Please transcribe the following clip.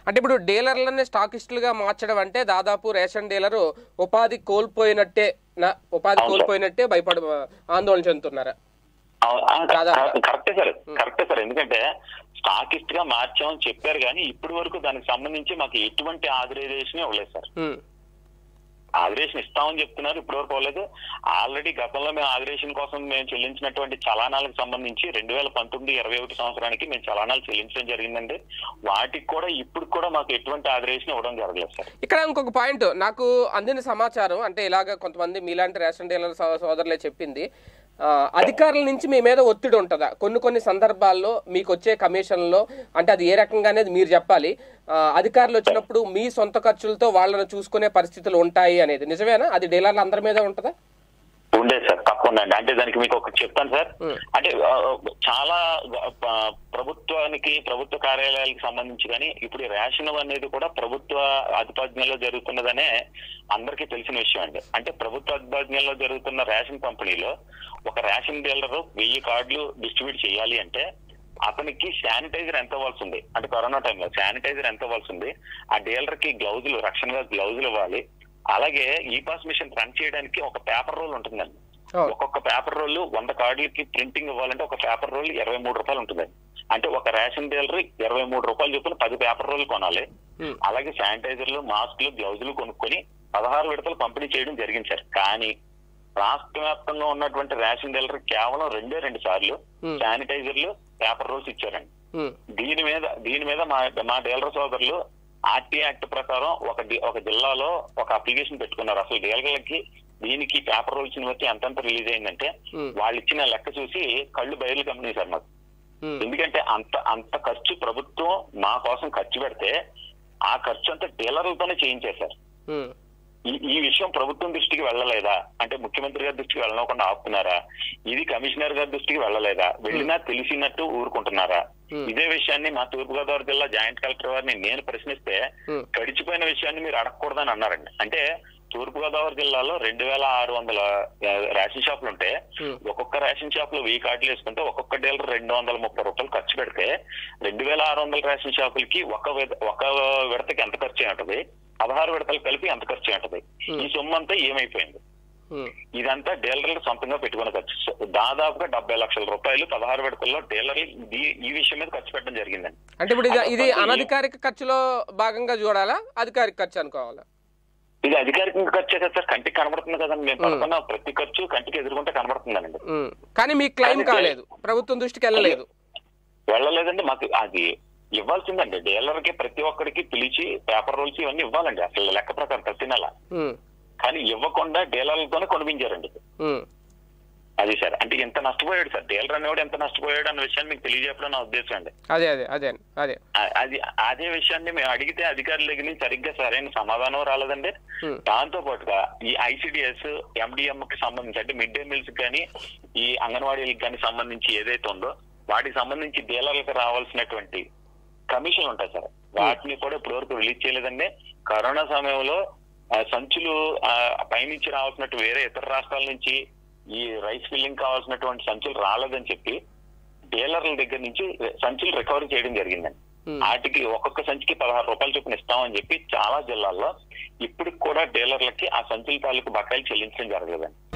అంటే ఇప్పుడు డీలర్లని స్టాకిస్టులుగా మార్చడం అంటే దాదాపు రేషన్ డీలరు ఉపాధి కోల్పోయినట్టే నా ఉపాధి అవును సార్. కోల్పోయినట్టే భయపడ ఆందోళన చెందుతున్నారా అవు- ఆ, క- కాదా? క- కరెక్టే సార్ కరెక్టే సార్ ఎందుకంటే స్టాకిస్ట్ గా మార్చామని చెప్పారు కానీ ఇప్పటి వరకు దానికి సంబంధించి మాకు ఎటువంటి ఆథరైజేషన్ ఇవ్వలేదు సార్ ఉమ్, ఆథరైజేషన్ ఇస్తామని చెప్తున్నారు ఇప్పటి వరకు అవ్వలేదు ఆల్రెడీ గతంలో మేము ఆథరైజేషన్ కోసం మేము చెల్లించినటువంటి చలానాలకు సంబంధించి రెండు వేల పంతొమ్మిది ఇరవై ఒకటి సంవత్సరానికి మేము చలానాలు చెల్లించడం జరిగిందండి వాటికి కూడా ఇప్పుడు కూడా మాకు ఎటువంటి ఆథరైజేషన్ ఇవ్వడం జరగలేదు సార్ ఇక్కడ ఇంకొక పాయింట్ నాకు అందిన సమాచారం అంటే ఇలాగ కొంతమంది మీలాంటి రేషన్ డీలర్ సో- సోదరులే చెప్పింది ఆ, అధికారుల నుంచి మీ మీద ఒత్తిడి ఉంటుందా కొన్ని కొన్ని సందర్భాల్లో మీకు వచ్చే కమిషన్లో అంటే అది ఏ రకంగా అనేది మీరు చెప్పాలి ఆ, అధికారులు వచ్చినప్పుడు మీ సొంత ఖర్చులతో వాళ్ళని చూసుకునే పరిస్థితులు ఉంటాయి అనేది నిజమేనా అది డీలర్ల అందరి మీద ఉంటుందా ఉండేది సార్ తప్పకుండా అండి అంటే దానికి మీకు ఒకటి చెప్తాను సార్ Hmm. అంటే ఆ, చాలా ఆ, ప్రభుత్వానికి ప్రభుత్వ కార్యాలయాలకు సంబంధించి కానీ ఇప్పుడు ఈ రేషన్ అనేది కూడా ప్రభుత్వ ఆధిపత్యంలో జరుగుతున్నదనే అందరికీ తెలిసిన విషయం అండి అంటే ప్రభుత్వ ఆధిపత్యంలో జరుగుతున్న రేషన్ పంపిణీలో ఒక రేషన్ డీలర్ వెయ్యి కార్డులు డిస్ట్రిబ్యూట్ చేయాలి అంటే అతనికి శానిటైజర్ ఎంత ఇవ్వాల్సి ఉంది అంటే కరోనా టైంలో శానిటైజర్ ఎంత ఇవ్వాల్సి ఉంది ఆ డీలర్ కి గ్లౌజులు రక్షణగా గ్లౌజులు ఇవ్వాలి అలాగే ఈ పాస్ మిషన్ రన్ చేయడానికి ఒక పేపర్ రోల్ ఉంటుందండి అవును. ఒక్కొక్క పేపర్ రోల్ వంద కార్డులకి ప్రింటింగ్ ఇవ్వాలంటే ఒక పేపర్ రోల్ ఇరవై మూడు రూపాయలు ఉంటుందండి అంటే ఒక రేషన్ డీలర్ ఇరవై మూడు రూపాయలు చొప్పున పది పేపర్ రోల్ కొనాలి ఉమ్, అలాగే శానిటైజర్లు మాస్కులు గ్లౌజులు కొనుక్కొని పదహారు విడతలు పంపిణీ చేయడం జరిగింది సార్ కానీ రాష్ట్ర వ్యాప్తంగా ఉన్నటువంటి రేషన్ డీలర్ కేవలం రెండే రెండు సార్లు Hmm. శానిటైజర్లు పేపర్ రోల్స్ ఇచ్చారండి ఉమ్, దీని మీద దీని మీద మా మా డీలర్ సోదరులు ఆర్టీ యాక్ట్ ప్రకారం ఒక డి- ఒక జిల్లాలో ఒక అప్లికేషన్ పెట్టుకున్నారు అసలు డీలర్లకి దీనికి పేపర్ రోల్స్ ని బట్టి ఎంతెంత రిలీజ్ అయిందంటే ఉమ్, వాళ్ళు ఇచ్చిన లెక్క చూసి కళ్ళు బయలు కంపెనీ సార్ మాకు ఉమ్, ఎందుకంటే అంత అంత ఖర్చు ప్రభుత్వం మా కోసం ఖర్చు పెడితే ఆ ఖర్చు అంతా డీలర్లతోనే చేయించేశారు ఉమ్, ఈ ఈ విషయం ప్రభుత్వం దృష్టికి వెళ్ళలేదా అంటే ముఖ్యమంత్రి గారి దృష్టికి వెళ్ళకుండా ఆపుతున్నారా ఇది కమిషనర్ గారి దృష్టికి వెళ్ళలేదా వెళ్ళినా తెలిసినట్టు ఊరుకుంటున్నారా Hmm. ఇదే విషయాన్ని మా తూర్పుగోదావరి జిల్లా జాయింట్ కలెక్టర్ వారిని నేను ప్రశ్నిస్తే ఉమ్, గడిచిపోయిన విషయాన్ని మీరు అడగకూడదని అన్నారండి అంటే తూర్పుగోదావరి జిల్లాలో రెండు వేల ఆరు వందల ఆ, రేషన్ షాపులు ఉంటే ఉమ్, ఒక్కొక్క రేషన్ షాప్ లో వెయ్యి కార్డులు వేసుకుంటే ఒక్కొక్క డీలర్ రెండు వందల ముప్పై రూపాయలు ఖర్చు పెడితే రెండు వేల ఆరు వందల రేషన్ షాపులకి ఒక విడ- ఒక విడతకి ఎంత ఖర్చు అయి ఉంటది పదహారు విడతలు కలిపి ఎంత ఖర్చు అయి ఉంటది Hmm. ఈ సొమ్ము అంతా ఏమైపోయింది ఉమ్, ఇదంతా డీలర్లు సొంతంగా పెట్టుకున్న ఖర్చు సో దాదాపుగా డెబ్బై లక్షల రూపాయలు పదహారు విడతల్లో డీలర్లు ఈ- ఈ విషయం మీద ఖర్చు పెట్టడం జరిగిందండి అంటే ఇప్పుడు ఇది ఇది అంటే అనధికారిక ఖర్చులో భాగంగా చూడాలా అధికారిక ఖర్చు అనుకోవాలా ఇది అధికారికంగా ఖర్చు కదా సార్ కంటికి కనబడుతుంది కదండి మేము పడుతున్న ప్రతి ఖర్చు కంటికి ఎదుర్కొంటే కనబడుతుందండి ఉమ్, కానీ మీకు క్లెయిమ్ కానీ కాలేదు ప్రభుత్వం దృష్టికి వెళ్ళలేదు వెళ్ళలేదండి మాకు అది ఇవ్వాల్సిందండి డీలర్ కి ప్రతి ఒక్కరికి పిలిచి పేపర్ రోల్స్ ఇవన్నీ ఇవ్వాలండి అసలు లెక్క ప్రకారం ప్రతి నెల ఉమ్, కానీ ఇవ్వకుండా డీలర్లతోనే కొనిపించారండి ఉమ్, అది సార్ అంటే ఎంత నష్టపోయాడు సార్ డీలర్ అనేవాడు ఎంత నష్టపోయాడు అన్న విషయాన్ని మీకు తెలియజెప్పడం నా ఉద్దేశం అండి అదే అదే అదే అదే ఆ- అది అదే విషయాన్ని మేము అడిగితే అధికారుల దగ్గర నుంచి సరిగ్గా సరైన సమాధానం రాలేదండి ఉమ్, దాంతో పాటుగా ఈ ఐసిడిఎస్ ఎండిఎం కి సంబంధించి అంటే మిడ్ డే మీల్స్ కానీ ఈ అంగన్వాడీలకు కానీ సంబంధించి ఏదైతే ఉందో వాటికి సంబంధించి డీలర్లకు రావాల్సినటువంటి కమిషన్ ఉంటాయి సార్ వాటిని కూడా ఇప్పటివరకు రిలీజ్ చేయలేదండి కరోనా సమయంలో ఆ, సంచులు ఆ, పైనుంచి రావాల్సినట్టు వేరే ఇతర రాష్ట్రాల నుంచి ఈ రైస్ ఫిల్లింగ్ కావాల్సినటువంటి సంచులు రాలేదని చెప్పి డీలర్ల దగ్గర నుంచి సంచులు రికవరీ చేయడం జరిగిందండి ఉమ్, వాటికి ఒక్కొక్క సంచికి పదహారు రూపాయలు చొప్పున ఇస్తామని చెప్పి చాలా జిల్లాల్లో ఇప్పటికి కూడా డీలర్లకి ఆ సంచుల తాలూకు బకాయిలు చెల్లించడం జరగలేదండి